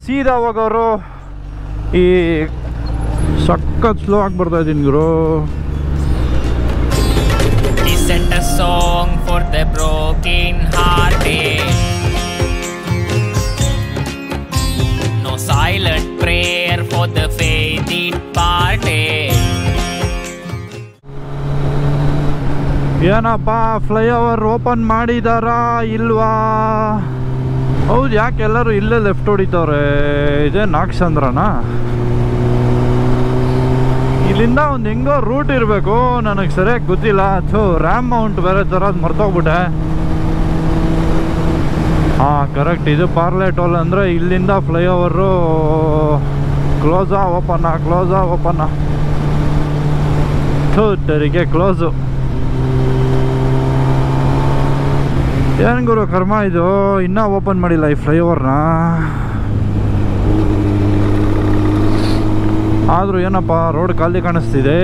ಸೀದಾ ಹೋಗೋರು ಈ ಸಖತ್ ಸ್ಲೋ ಆಗಿ ಬರ್ತಾ ಇದ್ದೀನಿ ಗುರು Isn't a song for the broken hearted. No silent prayer for the faith departed. ಏನಪ್ಪ ಫ್ಲೈಓವರ್ ಓಪನ್ ಮಾಡಿದಾರಾ ಇಲ್ವಾ ಹೌದು ಯಾಕೆ ಎಲ್ಲರೂ ಇಲ್ಲೇ ಲೆಫ್ಟ್ ಹೊಡಿತವ್ರೆ ಇದೇ ನಾಗಚಂದ್ರನಾ ಇಲ್ಲಿಂದ ಒಂದು ಹೆಂಗೋ ರೂಟ್ ಇರಬೇಕು ನನಗೆ ಸರಿಯಾಗಿ ಗೊತ್ತಿಲ್ಲ ಥೋ ರ್ಯಾಮ್ ಮೌಂಟ್ ಬೇರೆ ಥರದ್ದು ಮರ್ತೋಗ್ಬಿಟ್ಟೆ ಹಾಂ ಕರೆಕ್ಟ್ ಇದು ಪಾರ್ಲೆ ಟೋಲ್ ಅಂದರೆ ಇಲ್ಲಿಂದ ಫ್ಲೈಓವರು ಕ್ಲೋಸಾ ಓಪನ್ನ ಕ್ಲೋಸಾ ಓಪನ್ನ ಥೂ ತೆರಿಗೆ ಕ್ಲೋಸು ಏನು ಗುರು ಕರ್ಮ ಇದು ಇನ್ನೂ ಓಪನ್ ಮಾಡಿಲ್ಲ ಈ ಫ್ಲೈಓವರ್ನ ಆದರೂ ಏನಪ್ಪ ರೋಡ್ ಖಾಲಿ ಕಾಣಿಸ್ತಿದೆ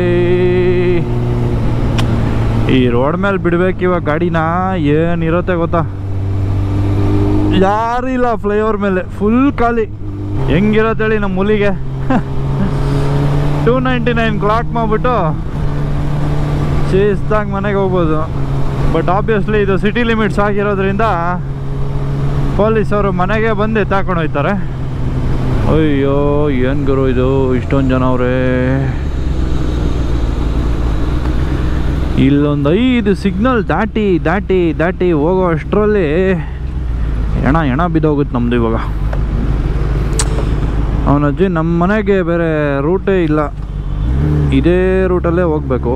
ಈ ರೋಡ್ ಮೇಲೆ ಬಿಡ್ಬೇಕು ಇವಾಗ ಗಾಡಿನ ಏನಿರುತ್ತೆ ಗೊತ್ತಾ ಯಾರಿಲ್ಲ ಫ್ಲೈಓವರ್ ಮೇಲೆ ಫುಲ್ ಖಾಲಿ ಹೆಂಗಿರತ್ತೆ ಹೇಳಿ ನಮ್ಮ ಹುಲಿಗೆ ಟೂ ನೈಂಟಿ ನೈನ್ ಕ್ಲಾಕ್ ಮಾಡಿಬಿಟ್ಟು ಶಿಸ್ತಾಗಿ ಮನೆಗೆ ಹೋಗ್ಬೋದು ಬಟ್ ಆಬ್ವಿಯಸ್ಲಿ ಇದು ಸಿಟಿ ಲಿಮಿಟ್ಸ್ ಆಗಿರೋದ್ರಿಂದ ಪೊಲೀಸವರು ಮನೆಗೆ ಬಂದು ಎತ್ತಾಕೊಂಡು ಹೋಯ್ತಾರೆ ಅಯ್ಯೋ ಏನು ಗುರು ಇದು ಇಷ್ಟೊಂದು ಜನ ಅವರೇ ಇಲ್ಲೊಂದು ಐದು ಸಿಗ್ನಲ್ ದಾಟಿ ದಾಟಿ ದಾಟಿ ಹೋಗೋ ಅಷ್ಟರಲ್ಲಿ ಹೆಣ ಹೆಣ ಬಿದ್ದೋಗುತ್ತೆ ನಮ್ಮದು ಇವಾಗ ಅವನಜ್ಜಿ ನಮ್ಮ ಮನೆಗೆ ಬೇರೆ ರೂಟೇ ಇಲ್ಲ ಇದೇ ರೂಟಲ್ಲೇ ಹೋಗಬೇಕು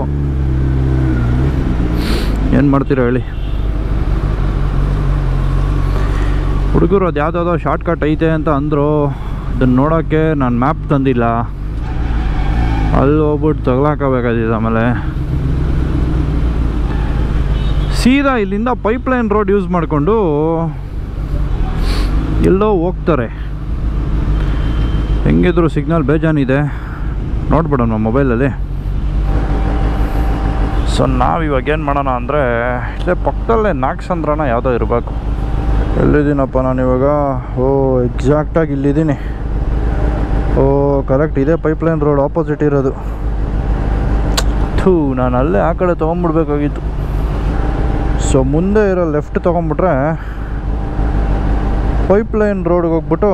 ಏನು ಮಾಡ್ತೀರಾ ಹೇಳಿ ಹುಡುಗರು ಅದು ಯಾವುದಾವುದೋ ಶಾರ್ಟ್ ಕಟ್ ಐತೆ ಅಂತ ಅಂದರು ಅದನ್ನು ನೋಡೋಕ್ಕೆ ನಾನು ಮ್ಯಾಪ್ ತಂದಿಲ್ಲ ಅಲ್ಲಿ ಹೋಗ್ಬಿಟ್ಟು ತಗೊಳಕೋಬೇಕಾಗಿದೆ ಆಮೇಲೆ ಸೀದಾ ಇಲ್ಲಿಂದ ಪೈಪ್ಲೈನ್ ರೋಡ್ ಯೂಸ್ ಮಾಡಿಕೊಂಡು ಎಲ್ಲೋ ಹೋಗ್ತಾರೆ ಹೆಂಗಿದ್ರು ಸಿಗ್ನಲ್ ಬೇಜಾನಿದೆ ನೋಡ್ಬಿಡೋಣ ಮೊಬೈಲಲ್ಲಿ ಸೊ ನಾವು ಇವಾಗ ಏನು ಮಾಡೋಣ ಅಂದರೆ ಇಲ್ಲೇ ಪಕ್ಕದಲ್ಲೇ ನಾಗಸಂದ್ರನ ಯಾವುದೋ ಇರಬೇಕು ಎಲ್ಲಿದ್ದೀನಪ್ಪ ನಾನು ಇವಾಗ ಓ ಎಕ್ಸಾಕ್ಟಾಗಿ ಇಲ್ಲಿದ್ದೀನಿ ಓ ಕರೆಕ್ಟ್ ಇದೇ ಪೈಪ್ಲೈನ್ ರೋಡ್ ಆಪೋಸಿಟ್ ಇರೋದು ಥೂ ನಾನು ಅಲ್ಲೇ ಆ ಕಡೆ ತೊಗೊಂಬಿಡ್ಬೇಕಾಗಿತ್ತು ಸೊ ಮುಂದೆ ಇರೋ ಲೆಫ್ಟ್ ತೊಗೊಂಬಿಟ್ರೆ ಪೈಪ್ಲೈನ್ ರೋಡ್ಗೆ ಹೋಗ್ಬಿಟ್ಟು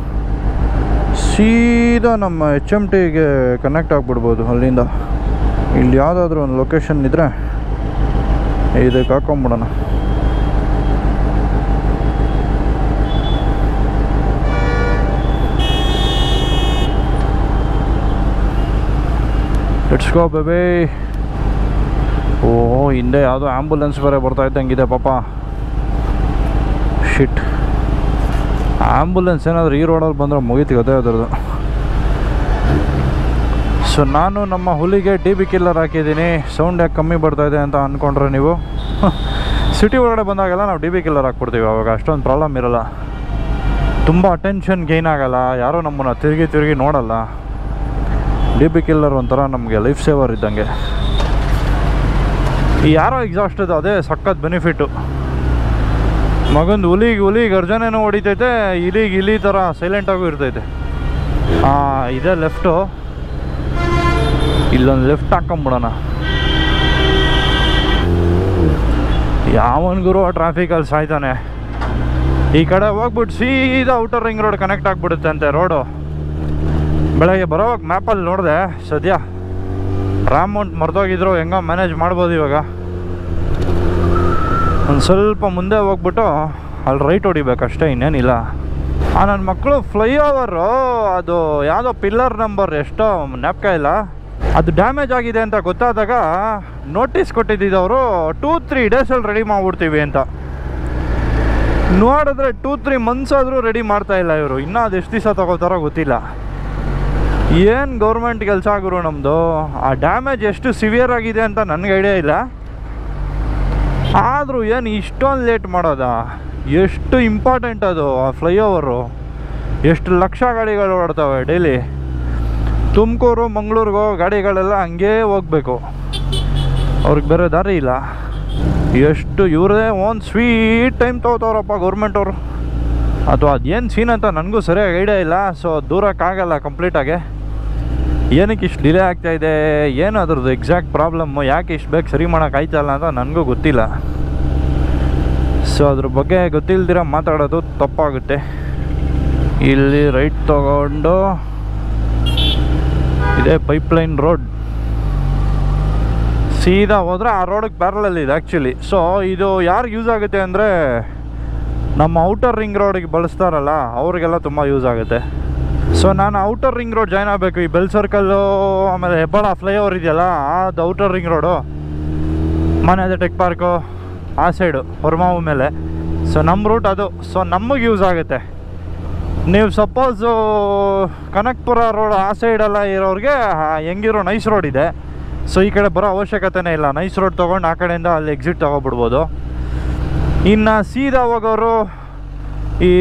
ಸೀದಾ ನಮ್ಮ ಎಚ್ ಎಮ್ ಟಿಗೆ ಕನೆಕ್ಟ್ ಆಗಿಬಿಡ್ಬೋದು ಅಲ್ಲಿಂದ ಇಲ್ಲಿ ಯಾವುದಾದ್ರೂ ಒಂದು ಲೊಕೇಶನ್ ಇದ್ದರೆ ಇದಕ್ಕೆ ಹಾಕೊಂಬಿಡೋಣ ಲೆಟ್ಸ್ ಗೋ ಬೇಬಿ ಓ ಹಿಂದೆ ಯಾವುದೋ ಆ್ಯಂಬುಲೆನ್ಸ್ ಬೇರೆ ಬರ್ತಾ ಇದ್ದಂಗಿದೆ ಪಾಪ ಶಿಟ್ ಆ್ಯಂಬುಲೆನ್ಸ್ ಏನಾದರೂ ಈ ರೋಡಲ್ಲಿ ಬಂದರೆ ಮುಗೀತು ಕತೆ ಅದ್ರದ್ದು ಸೊ ನಾನು ನಮ್ಮ ಹುಲಿಗೆ ಡಿ ಬಿ ಕಿಲ್ಲರ್ ಹಾಕಿದ್ದೀನಿ ಸೌಂಡ್ ಯಾಕೆ ಕಮ್ಮಿ ಬರ್ತಾ ಇದೆ ಅಂತ ಅಂದ್ಕೊಂಡ್ರೆ ನೀವು ಸಿಟಿ ಒಳಗಡೆ ಬಂದಾಗೆಲ್ಲ ನಾವು ಡಿ ಬಿ ಕಿಲ್ಲರ್ ಹಾಕ್ಬಿಡ್ತೀವಿ ಅವಾಗ ಅಷ್ಟೊಂದು ಪ್ರಾಬ್ಲಮ್ ಇರಲ್ಲ ತುಂಬ ಅಟೆನ್ಷನ್ ಗೈನ್ ಆಗಲ್ಲ ಯಾರೂ ನಮ್ಮನ್ನು ತಿರುಗಿ ತಿರುಗಿ ನೋಡಲ್ಲ ಡಿ ಬಿ ಕಿಲ್ಲರ್ ಒಂಥರ ನಮಗೆ ಲೈಫ್ ಸೇವರ್ ಇದ್ದಂಗೆ ಈ ಯಾರೋ ಎಕ್ಸಾಸ್ಟ್ ಅದು ಅದೇ ಸಖತ್ ಬೆನಿಫಿಟ್ಟು ಮಗಂದು ಹುಲಿಗೆ ಹುಲಿ ಗರ್ಜನೆನೂ ಹೊಡಿತೈತೆ ಇಲಿಗೆ ಇಲಿ ಥರ ಸೈಲೆಂಟಾಗೂ ಇರ್ತೈತೆ ಹಾಂ ಇದೇ ಲೆಫ್ಟು ಇಲ್ಲೊಂದು ಲೆಫ್ಟ್ ಹಾಕೊಂಬಿಡೋಣ ಯಾವನ್ ಗುರು ಟ್ರಾಫಿಕಲ್ಲಿ ಸಾಯ್ತಾನೆ ಈ ಕಡೆ ಹೋಗ್ಬಿಟ್ಟು ಸೀದಾ ಔಟರ್ ರಿಂಗ್ ರೋಡ್ ಕನೆಕ್ಟ್ ಆಗಿಬಿಡುತ್ತೆ ಅಂತೆ ರೋಡು ಬೆಳಗ್ಗೆ ಬರೋವಾಗ ಮ್ಯಾಪಲ್ಲಿ ನೋಡಿದೆ ಸದ್ಯ ರಾಮ್ ಮೌಂಟ್ ಮರ್ತೋಗಿದ್ರು ಹೆಂಗೋ ಮ್ಯಾನೇಜ್ ಮಾಡ್ಬೋದು ಇವಾಗ ಒಂದು ಸ್ವಲ್ಪ ಮುಂದೆ ಹೋಗ್ಬಿಟ್ಟು ಅಲ್ಲಿ ರೈಟ್ ಹೊಡಿಬೇಕಷ್ಟೇ ಇನ್ನೇನಿಲ್ಲ ಆ ನನ್ನ ಮಕ್ಕಳು ಫ್ಲೈ ಓವರು ಅದು ಯಾವುದೋ ಪಿಲ್ಲರ್ ನಂಬರ್ ಎಷ್ಟೋ ಜ್ಞಾಪಕ ಇಲ್ಲ ಅದು ಡ್ಯಾಮೇಜ್ ಆಗಿದೆ ಅಂತ ಗೊತ್ತಾದಾಗ ನೋಟಿಸ್ ಕೊಟ್ಟಿದ್ದಿದ್ದವರು ಟೂ ತ್ರೀ ಡೇಸಲ್ಲಿ ರೆಡಿ ಮಾಡಿಬಿಡ್ತೀವಿ ಅಂತ ನೋಡಿದ್ರೆ ಟೂ ತ್ರೀ ಮಂತ್ಸ್ ಆದರೂ ರೆಡಿ ಮಾಡ್ತಾ ಇಲ್ಲ ಇವರು ಇನ್ನೂ ಅದು ಎಷ್ಟು ದಿವಸ ತಗೋತಾರೋ ಗೊತ್ತಿಲ್ಲ ಏನು ಗೌರ್ಮೆಂಟ್ ಕೆಲಸ ಗುರು ನಮ್ಮದು ಆ ಡ್ಯಾಮೇಜ್ ಎಷ್ಟು ಸಿವಿಯರ್ ಆಗಿದೆ ಅಂತ ನನಗೆ ಐಡಿಯಾ ಇಲ್ಲ ಆದರೂ ಏನು ಇಷ್ಟೊಂದು ಲೇಟ್ ಮಾಡೋದಾ ಎಷ್ಟು ಇಂಪಾರ್ಟೆಂಟ್ ಅದು ಆ ಫ್ಲೈಓವರು ಎಷ್ಟು ಲಕ್ಷ ಗಾಡಿಗಳು ಓಡ್ತವೆ ಡೈಲಿ ತುಮಕೂರು ಮಂಗಳೂರಿಗೋ ಗಾಡಿಗಳೆಲ್ಲ ಹಂಗೇ ಹೋಗ್ಬೇಕು ಅವ್ರಿಗೆ ಬೇರೆ ದಾರಿ ಇಲ್ಲ ಎಷ್ಟು ಇವರೇ ಒಂದು ಸ್ವೀಟ್ ಟೈಮ್ ತೊಗೋತಾವ್ರಪ್ಪ ಗೌರ್ಮೆಂಟವರು ಅಥವಾ ಅದೇನು ಸೀನ್ ಅಂತ ನನಗೂ ಸರಿಯಾಗಿ ಐಡಿಯಾ ಇಲ್ಲ ಸೊ ದೂರಕ್ಕಾಗಲ್ಲ ಕಂಪ್ಲೀಟಾಗಿ ಏನಕ್ಕೆ ಇಷ್ಟು ಡಿಲೇ ಆಗ್ತಾ ಇದೆ ಏನು ಅದ್ರದ್ದು ಎಕ್ಸಾಕ್ಟ್ ಪ್ರಾಬ್ಲಮ್ಮು ಯಾಕೆ ಇಷ್ಟು ಬೇಗ ಸರಿ ಮಾಡೋಕ್ಕಾಯ್ತಲ್ಲ ಅಂತ ನನಗೂ ಗೊತ್ತಿಲ್ಲ ಸೊ ಅದ್ರ ಬಗ್ಗೆ ಗೊತ್ತಿಲ್ದಿರ ಮಾತಾಡೋದು ತಪ್ಪಾಗುತ್ತೆ ಇಲ್ಲಿ ರೈಟ್ ತಗೊಂಡು ಇದೇ ಪೈಪ್ಲೈನ್ ರೋಡ್ ಸೀದಾ ಹೋದ್ರೆ ಆ ರೋಡಿಗೆ ಪ್ಯಾರಲಲ್ಲಿ ಇದೆ ಆ್ಯಕ್ಚುಲಿ ಸೊ ಇದು ಯಾರಿಗೆ ಯೂಸ್ ಆಗುತ್ತೆ ಅಂದರೆ ನಮ್ಮ ಔಟರ್ ರಿಂಗ್ ರೋಡಿಗೆ ಬಳಸ್ತಾರಲ್ಲ ಅವ್ರಿಗೆಲ್ಲ ತುಂಬ ಯೂಸ್ ಆಗುತ್ತೆ ಸೊ ನಾನು ಔಟರ್ ರಿಂಗ್ ರೋಡ್ ಜಾಯ್ನ್ ಆಗಬೇಕು ಈ ಬೆಲ್ ಸರ್ಕಲ್ಲು ಆಮೇಲೆ ಹೆಬ್ಬಾಳ ಫ್ಲೈಓವರ್ ಇದೆಯಲ್ಲ ಅದು ಔಟರ್ ರಿಂಗ್ ರೋಡು ಮನೆ ಅದೇ ಟೆಕ್ ಪಾರ್ಕು ಆ ಸೈಡು ಹೊರಮಾವು ಮೇಲೆ ಸೊ ನಮ್ಮ ರೂಟ್ ಅದು ಸೊ ನಮಗೆ ಯೂಸ್ ಆಗುತ್ತೆ ನೀವು ಸಪೋಸು ಕನಕ್ಪುರ ರೋಡ್ ಆ ಸೈಡೆಲ್ಲ ಇರೋರಿಗೆ ಆ, ಹೆಂಗಿರೋ ನೈಸ್ ರೋಡ್ ಇದೆ ಸೊ ಈ ಕಡೆ ಬರೋ ಅವಶ್ಯಕತೆನೇ ಇಲ್ಲ ನೈಸ್ ರೋಡ್ ತೊಗೊಂಡು ಆ ಕಡೆಯಿಂದ ಅಲ್ಲಿ ಎಕ್ಸಿಟ್ ತೊಗೊಬಿಡ್ಬೋದು ಇನ್ನು ಸೀದಾ ಹೋಗೋರು ಈ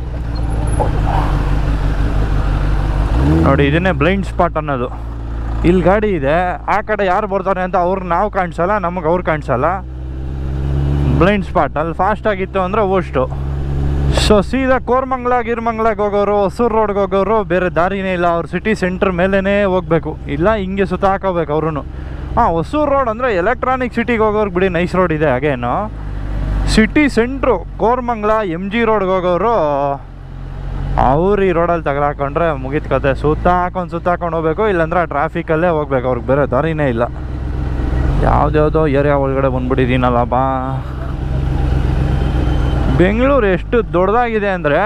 ನೋಡಿ ಇದನ್ನೇ ಬ್ಲೈಂಡ್ ಸ್ಪಾಟ್ ಅನ್ನೋದು ಇಲ್ಲಿ ಗಾಡಿ ಇದೆ ಆ ಕಡೆ ಯಾರು ಬರ್ತಾರೆ ಅಂತ ಅವ್ರು ನಾವು ಕಾಣಿಸಲ್ಲ ನಮಗೆ ಅವ್ರು ಕಾಣಿಸಲ್ಲ ಬ್ಲೈಂಡ್ ಸ್ಪಾಟ್ ಅಲ್ಲಿ ಫಾಸ್ಟ್ ಆಗಿತ್ತು ಅಂದರೆ ಓಷ್ಟು ಸೊ ಸೀದಾ ಕೋರ್ಮಂಗ್ಲ ಗಿರ್ಮಂಗ್ಲಾಗೆ ಹೋಗೋರು ಹೊಸೂರು ರೋಡ್ಗೆ ಹೋಗೋರು ಬೇರೆ ದಾರಿನೇ ಇಲ್ಲ ಅವ್ರು ಸಿಟಿ ಸೆಂಟ್ರ್ ಮೇಲೇ ಹೋಗಬೇಕು ಇಲ್ಲ ಹಿಂಗೆ ಸುತ್ತ ಹಾಕೋಬೇಕು ಅವ್ರೂ ಹಾಂ ಹೊಸೂರು ರೋಡ್ ಅಂದರೆ ಎಲೆಕ್ಟ್ರಾನಿಕ್ ಸಿಟಿಗೆ ಹೋಗೋರು ಬಿಡಿ ನೈಸ್ ರೋಡ್ ಇದೆ ಹಾಗೇನು city centre Koramangala M G ರೋಡ್ಗೆ ಹೋಗೋರು ಅವ್ರು ಈ ರೋಡಲ್ಲಿ ತಗಲಾಕೊಂಡ್ರೆ ಮುಗಿದ ಕತೆ ಸುತ್ತ ಹಾಕೊಂಡು ಸುತ್ತ ಹಾಕೊಂಡು ಹೋಗ್ಬೇಕು ಇಲ್ಲಾಂದ್ರೆ ಟ್ರಾಫಿಕಲ್ಲೇ ಹೋಗ್ಬೇಕು ಅವ್ರಿಗೆ ಬೇರೆ ದಾರಿನೇ ಇಲ್ಲ ಯಾವ್ದ್ಯಾವುದೋ ಏರಿಯಾ ಒಳಗಡೆ ಬಂದ್ಬಿಟ್ಟಿದ್ದೀನಲ್ಲ ಬಾ ಬೆಂಗಳೂರು ಎಷ್ಟು ದೊಡ್ಡದಾಗಿದೆ ಅಂದರೆ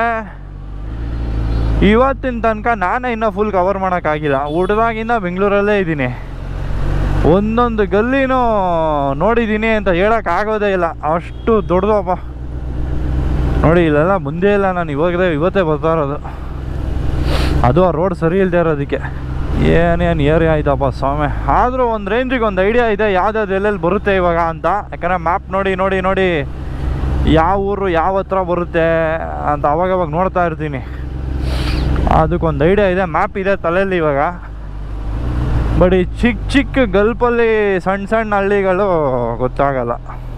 ಇವತ್ತಿನ ತನಕ ನಾನೇ ಇನ್ನೂ ಫುಲ್ ಕವರ್ ಮಾಡೋಕ್ಕಾಗಿಲ್ಲ ಹುಡ್ದಾಗಿಂದ ಬೆಂಗಳೂರಲ್ಲೇ ಇದ್ದೀನಿ ಒಂದೊಂದು ಗಲ್ಲಿನೂ ನೋಡಿದ್ದೀನಿ ಅಂತ ಹೇಳೋಕ್ಕಾಗೋದೇ ಇಲ್ಲ ಅಷ್ಟು ದೊಡ್ಡದಪ್ಪ ನೋಡಿ ಇಲ್ಲೆಲ್ಲ ಮುಂದೆ ಇಲ್ಲ ನಾನು ಇವಾಗಲೇ ಇವತ್ತೇ ಬರ್ತಾ ಇರೋದು ಅದು ಆ ರೋಡ್ ಸರಿ ಇಲ್ಲದೆ ಇರೋದಕ್ಕೆ ಏನೇನು ಏರಿಯಾ ಆಯ್ತಪ್ಪ ಸ್ವಾಮಿ ಆದರೂ ಒಂದು ರೇಂಜಿಗೆ ಒಂದು ಐಡಿಯಾ ಇದೆ ಯಾವ್ದಾವ್ದು ಎಲ್ಲೆಲ್ಲಿ ಬರುತ್ತೆ ಇವಾಗ ಅಂತ ಯಾಕಂದರೆ ಮ್ಯಾಪ್ ನೋಡಿ ನೋಡಿ ನೋಡಿ ಯಾವ ಊರು ಯಾವ ಹತ್ರ ಬರುತ್ತೆ ಅಂತ ಅವಾಗವಾಗ ನೋಡ್ತಾ ಇರ್ತೀನಿ ಅದಕ್ಕೊಂದು ಐಡಿಯಾ ಇದೆ ಮ್ಯಾಪ್ ಇದೆ ತಲೆಯಲ್ಲಿ ಇವಾಗ ಬಟ್ ಈ ಚಿಕ್ಕ ಚಿಕ್ಕ ಗಲ್ಪಲ್ಲಿ ಸಣ್ಣ ಸಣ್ಣ ಹಳ್ಳಿಗಳು ಗೊತ್ತಾಗಲ್ಲ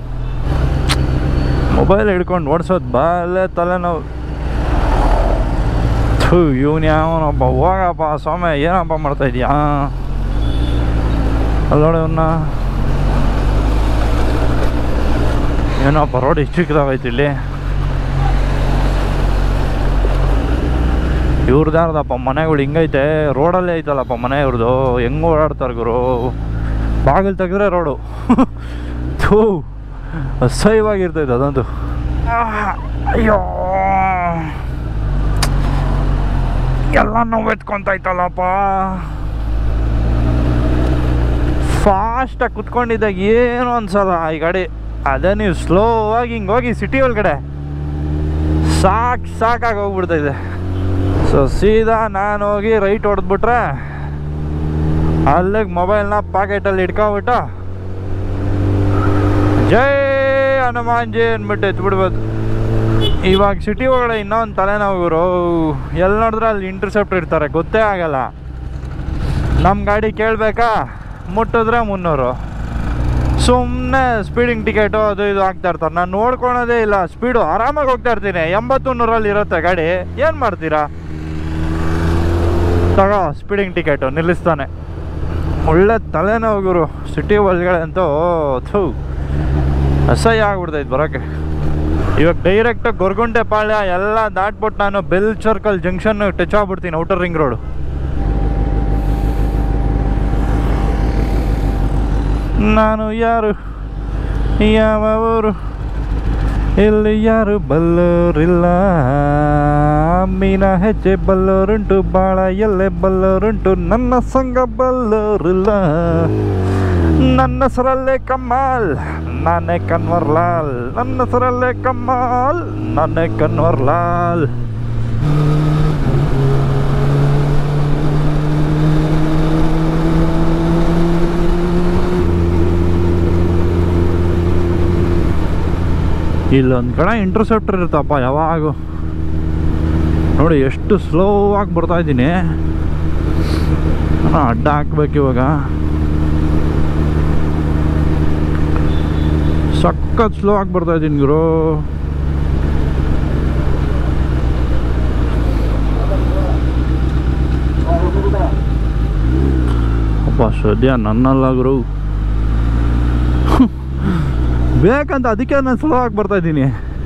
ಮೊಬೈಲ್ ಹಿಡ್ಕೊಂಡು ಓಡಿಸೋದು ಬಾಲೆ ತಲೆನೋವು ಥೂ ಇವನು ಯಾವನಪ್ಪ ಹೋಗಪ್ಪ ಸ್ವಾಮಿ ಏನಪ್ಪ ಮಾಡ್ತಾ ಇದೀಯಾ ಅಲ್ಲೋಡಿ ಅವನ್ನ ಏನಪ್ಪ ರೋಡ್ ಇಷ್ಟು ಚಿಕ್ಕದಾಗೈತಿ ಇಲ್ಲಿ ಇವ್ರದ್ದು ಯಾರ್ದಪ್ಪ ಮನೆಗಳು ಹಿಂಗೈತೆ ರೋಡಲ್ಲೇ ಐತಲ್ಲಪ್ಪ ಮನೆ ಇವ್ರದ್ದು ಹೆಂಗೆ ಓಡಾಡ್ತಾರೆ ಗುರು ಬಾಗಿಲು ತೆಗೆದ್ರೆ ರೋಡು ಥೂ ಅಸಹ್ಯವಾಗಿರ್ತೈತೆ ಅದಂತೂ ಆಹ್, ಅಯ್ಯೋ ಎಲ್ಲ ನೋವು ಎತ್ಕೊಂತೈತಲ್ಲಪ್ಪ ಫಾಸ್ಟಾಗಿ ಕುತ್ಕೊಂಡಿದ್ದಾಗ ಏನು ಅನ್ಸಲ್ಲ ಈ ಗಾಡಿ ಅದೇ ನೀವು ಸ್ಲೋ ಆಗಿ ಹಿಂಗೆ ಹೋಗಿ ಸಿಟಿ ಒಳಗಡೆ ಸಾಕು ಸಾಕಾಗಿ ಹೋಗ್ಬಿಡ್ತೈತೆ ಸೊ ಸೀದಾ ನಾನು ಹೋಗಿ ರೈಟ್ ಹೊಡೆದ್ಬಿಟ್ರೆ ಅಲ್ಲಿಗೆ ಮೊಬೈಲ್ನ ಪಾಕೆಟಲ್ಲಿ ಇಟ್ಕೊಂಬಿಟ್ಟು ಜೈ ಹನುಮಾನ್ ಜೈ ಅಂದ್ಬಿಟ್ಟು ಎತ್ಬಿಡ್ಬೋದು ಇವಾಗ ಸಿಟಿ ಒಳಗಡೆ ಇನ್ನೊಂದು ತಲೆನೋವು ಗುರು ಎಲ್ಲಿ ನೋಡಿದ್ರೆ ಅಲ್ಲಿ ಇಂಟರ್ಸೆಪ್ಟ್ ಇರ್ತಾರೆ ಗೊತ್ತೇ ಆಗಲ್ಲ ನಮ್ಮ ಗಾಡಿ ಕೇಳಬೇಕಾ ಮುಟ್ಟಿದ್ರೆ ಮುನ್ನೂರು ಸುಮ್ಮನೆ ಸ್ಪೀಡಿಂಗ್ ಟಿಕೆಟು ಅದು ಇದು ಹಾಕ್ತಾ ಇರ್ತಾರೆ ನಾನು ನೋಡ್ಕೊಳೋದೇ ಇಲ್ಲ ಸ್ಪೀಡು ಆರಾಮಾಗಿ ಹೋಗ್ತಾ ಇರ್ತೀನಿ ಎಂಬತ್ತು ನೂರಲ್ಲಿ ಇರುತ್ತೆ ಗಾಡಿ ಏನು ಮಾಡ್ತೀರಾ ತಗೋ ಸ್ಪೀಡಿಂಗ್ ಟಿಕೆಟು ನಿಲ್ಲಿಸ್ತಾನೆ ಒಳ್ಳೆ ತಲೆನೋವು ಗುರು ಸಿಟಿ ಒಳಗಡೆ ಅಂತೂ ಥೂ ಅಸಹ್ಯ ಆಗ್ಬಿಡ್ತೈತೆ ಬರೋಕ್ಕೆ ಇವಾಗ ಡೈರೆಕ್ಟ್ ಗೊರಗುಂಟೆ ಪಾಳ್ಯ ಎಲ್ಲ ದಾಟ್ಬಿಟ್ಟು ನಾನು ಬೆಲ್ ಸರ್ಕಲ್ ಜಂಕ್ಷನ್ ಟಚ್ ಆಗ್ಬಿಡ್ತೀನಿ ಔಟರ್ ರಿಂಗ್ ರೋಡು ನಾನು ಯಾರು ಯಾವ ಊರು ಇಲ್ಲಿ ಯಾರು ಬಲ್ಲೋರಿಲ್ಲ ಮೀನ ಹೆಜ್ಜೆ ಬಲ್ಲೋರುಂಟು ಬಾಳ ಎಲ್ಲೆ ಬಲ್ಲೋರುಂಟು ನನ್ನ ಸಂಘ ಬಲ್ಲೋರಿಲ್ಲ ನನ್ನ ಹೆಸರಲ್ಲೇ ಕಮ್ಮಾಲ್ ನಾನೇ ಕನ್ವರ್ ಲಾಲ್ ನನ್ನ ಹೆಸರಲ್ಲೇ ಕಮ್ಮಾಲ್ ನಾನೇ ಕನ್ವರ್ ಲಾಲ್ ಇಲ್ಲೊಂದು ಕಡೆ ಇಂಟರ್ಸೆಪ್ಟರ್ ಇರುತ್ತಪ್ಪ ಯಾವಾಗೂ ನೋಡಿ ಎಷ್ಟು ಸ್ಲೋ ಆಗಿ ಬರ್ತಾ ಇದ್ದೀನಿ ನಾನು ಅಡ್ಡ ಹಾಕ್ಬೇಕು ಇವಾಗ ಸಖತ್ ಸ್ಲೋ ಆಗಿ ಬರ್ತಾ ಇದ್ದೀನಿ ಗುರು ವಾ ಸದ್ಯ ನನ್ನಲ್ಲ ಗುರು ಬೇಕಂತ ಅದಕ್ಕೆ ನಾನು ಸ್ಲೋ ಆಗಿ ಬರ್ತಾ ಇದ್ದೀನಿ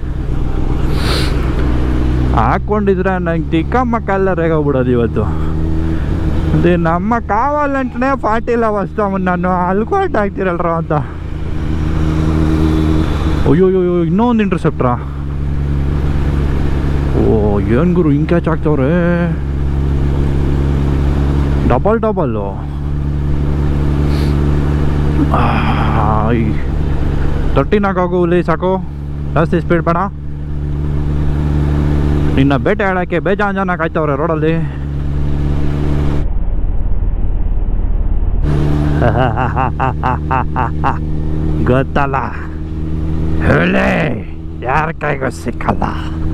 ಹಾಕ್ಕೊಂಡಿದ್ರೆ ನಂಗೆ ತಿಕ್ಕಮ್ಮ ಕಾಲ ರೇಗೋಗ್ಬಿಡೋದು ಇವತ್ತು ಅದೇ ನಮ್ಮ ಕಾವಾಲಂಟನೆ ಫಾರ್ಟಿಲ್ಲ ವಸ್ತು ಅವನು ನಾನು ಅಲ್ಕೋಟ್ ಆಗ್ತಿರಲ್ರ ಅಂತ ಅಯ್ಯೋ ಅಯ್ಯೋ ಇನ್ನೊಂದು ಇಂಟರ್ಸೆಪ್ಟ್ರಾ ಓ ಏನು ಗುರು ಹಿಂಗೆ ಕ್ಯಾಚ್ ಆಗ್ತವ್ರೆ ಡಬಲ್ ಡಬಲ್ಲು ತರ್ಟಿನಾಗಾಗು ಹುಲಿ ಸಾಕು ಜಾಸ್ತಿ ಸ್ಪೀಡ್ ಬೇಡ ನಿನ್ನ ಬೇಟೆ ಆಡೋಕ್ಕೆ ಬೇಜಾನ್ ಜನ ಕಾಯ್ತವ್ರೆ ರೋಡಲ್ಲಿ ಗೊತ್ತಲ್ಲ ಹೇಳಿ ಯಾರ ಕೈಗೂ ಸಿಕ್ಕಲ್ಲ